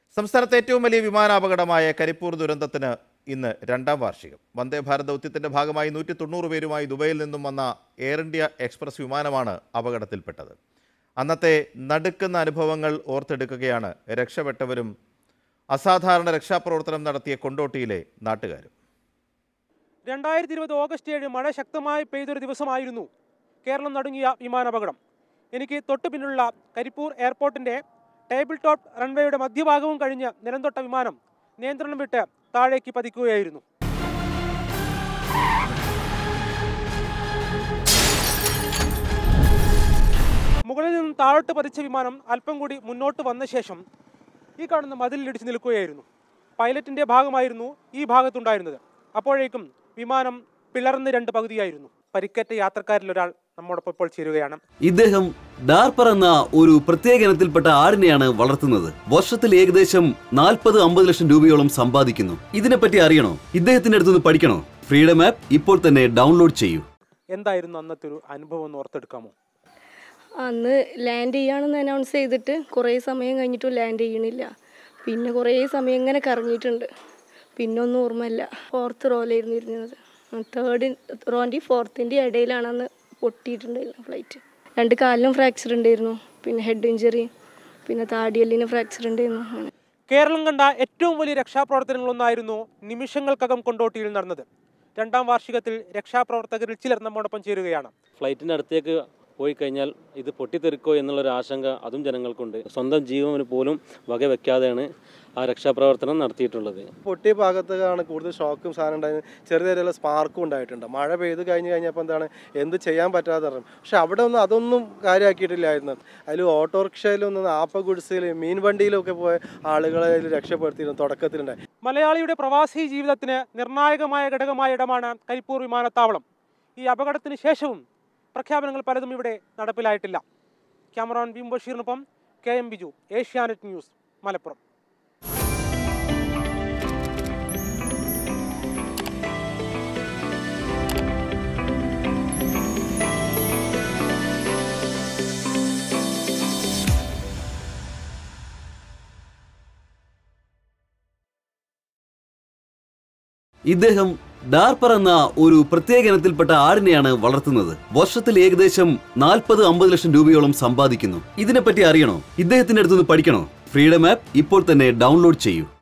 സംസ്ഥാനത്തെ ഏറ്റവും വലിയ വിമാനാപകടമായ കരിപ്പൂർ ദുരന്തത്തിന് ഇന്ന് രണ്ടാം വാർഷികം വന്ദേ ഭാരത് ദൗത്യത്തിന്റെ ഭാഗമായി നൂറ്റി തൊണ്ണൂറ് പേരുമായി ദുബൈയിൽ നിന്നും വന്ന എയർ ഇന്ത്യ എക്സ്പ്രസ് വിമാനമാണ് അപകടത്തിൽപ്പെട്ടത് അന്നത്തെ നടുക്കുന്ന അനുഭവങ്ങൾ ഓർത്തെടുക്കുകയാണ് രക്ഷപ്പെട്ടവരും അസാധാരണ രക്ഷാപ്രവർത്തനം നടത്തിയ കൊണ്ടോട്ടിയിലെ നാട്ടുകാരും രണ്ടായിരത്തി ഇരുപത് ഓഗസ്റ്റ് ഏഴ് മഴ ശക്തമായി പെയ്തൊരു ദിവസമായിരുന്നു കേരളം നടുങ്ങിയ വിമാനാപകടം എനിക്ക് തൊട്ടു പിന്നിലുള്ള കരിപ്പൂർ എയർപോർട്ടിന്റെ ടേബിൾ ടോപ്പ് റൺവേയുടെ മധ്യഭാഗവും കഴിഞ്ഞ് നിലംതൊട്ട വിമാനം നിയന്ത്രണം വിട്ട് താഴേക്ക് പതിക്കുകയായിരുന്നു മുകളിൽ നിന്നും താഴോട്ട് പതിച്ച വിമാനം അല്പം കൂടി മുന്നോട്ട് വന്ന ശേഷം ഈ കാണുന്ന മതിലിടിച്ച് നിൽക്കുകയായിരുന്നു പൈലറ്റിന്റെ ഭാഗമായിരുന്നു ഈ ഭാഗത്തുണ്ടായിരുന്നത് അപ്പോഴേക്കും വിമാനം പിളർന്ന് രണ്ട് പകുതിയായിരുന്നു പരിക്കേറ്റ യാത്രക്കാരിൽ ഒരാൾ നമ്മോടൊപ്പം ഇപ്പോൾ ചേരുകയാണ് ഇദ്ദേഹം ഡാർപ്പർ എന്ന ഒരു പ്രത്യേക ഇനത്തിൽപ്പെട്ട ആടിനെയാണ് വളർത്തുന്നത് വർഷത്തിൽ ഏകദേശം നാൽപ്പത് അമ്പത് ലക്ഷം രൂപയോളം സമ്പാദിക്കുന്നു ഇതിനെപ്പറ്റി അറിയണോ ഇദ്ദേഹത്തിന്റെ അടുത്തുനിന്ന് പഠിക്കണോ ഫ്രീഡം ആപ്പ് ഇപ്പോൾ തന്നെ ഡൗൺലോഡ് ചെയ്യൂ എന്തായിരുന്നു അന്നത്തെ ഒരു അനുഭവം എന്ന് ഓർത്തെടുക്കാമോ അന്ന് ലാൻഡ് ചെയ്യാണെന്ന് അനൗൺസ് ചെയ്തിട്ട് കുറേ സമയം കഴിഞ്ഞിട്ടും ലാൻഡ് ചെയ്യണില്ല പിന്നെ കുറേ സമയം ഇങ്ങനെ കറങ്ങിയിട്ടുണ്ട് പിന്നെ ഒന്നും ഓർമ്മയില്ല ഫോർത്ത് റോയിലായിരുന്നു ഇരുന്നത് തേർഡ് റോൻ്റെ ഫോർത്തിൻ്റെ ഇടയിലാണ് അന്ന് പൊട്ടിയിട്ടുണ്ടായിരുന്നു ഫ്ലൈറ്റ് രണ്ട് കാലിലും ഫ്രാക്ചർ ഉണ്ടായിരുന്നു പിന്നെ ഹെഡ് ഇഞ്ചറി പിന്നെ താടിയെല്ലിന് ഫ്രാക്ചർ ഉണ്ടായിരുന്നു അങ്ങനെ കേരളം കണ്ട ഏറ്റവും വലിയ രക്ഷാപ്രവർത്തനങ്ങളൊന്നായിരുന്നു നിമിഷങ്ങൾക്കകം കൊണ്ടോട്ടിയിൽ നടന്നത് രണ്ടാം വാർഷികത്തിൽ രക്ഷാപ്രവർത്തകരിൽ ചിലർ നമ്മോടൊപ്പം ചേരുകയാണ് ഫ്ലൈറ്റിൻ്റെ അടുത്തേക്ക് പോയി കഴിഞ്ഞാൽ ഇത് പൊട്ടിത്തെറിക്കോ എന്നുള്ളൊരു ആശങ്ക അതും ജനങ്ങൾക്കുണ്ട് സ്വന്തം ജീവന് പോലും വകവെക്കാതെയാണ് ആ രക്ഷാപ്രവർത്തനം നടത്തിയിട്ടുള്ളത് പൊട്ടിയ ഭാഗത്താണ് കൂടുതൽ ഷോക്കും സാധനം ഉണ്ടായത് ചെറിയ ചെറിയ സ്പാർക്കും ഉണ്ടായിട്ടുണ്ട് മഴ പെയ്ത് കഴിഞ്ഞ് കഴിഞ്ഞപ്പോൾ എന്താണ് എന്ത് ചെയ്യാൻ പറ്റാതെ പറഞ്ഞു പക്ഷെ അവിടെ ഒന്നും അതൊന്നും കാര്യമാക്കിയിട്ടില്ലായിരുന്നു അതിൽ ഓട്ടോറിക്ഷയിലൊന്നും ആപ്പ ഗുഡ്സിൽ മീൻ വണ്ടിയിലൊക്കെ പോയ ആളുകളെ അതിൽ രക്ഷപ്പെടുത്തിയിരുന്നു തുടക്കത്തിലുണ്ടായി മലയാളിയുടെ പ്രവാസി ജീവിതത്തിന് നിർണായകമായ ഘടകമായ ഇടമാണ് കരിപ്പൂർ വിമാനത്താവളം ഈ അപകടത്തിന് ശേഷവും പ്രഖ്യാപനങ്ങൾ പലതും ഇവിടെ നടപ്പിലായിട്ടില്ല ക്യാമറോൺ ബിം ബഷീറിനൊപ്പം K M Biju Asianet news Malappuram ഇദ്ദേഹം ഡാർപ്പർ എന്ന ഒരു പ്രത്യേക ഇനത്തിൽപ്പെട്ട ആടിനെയാണ് വളർത്തുന്നത് വർഷത്തിൽ ഏകദേശം നാൽപ്പത് അമ്പത് ലക്ഷം രൂപയോളം സമ്പാദിക്കുന്നു ഇതിനെപ്പറ്റി അറിയണോ ഇദ്ദേഹത്തിന്റെ അടുത്തുനിന്ന് പഠിക്കണോ ഫ്രീഡം ആപ്പ് ഇപ്പോൾ തന്നെ ഡൗൺലോഡ് ചെയ്യൂ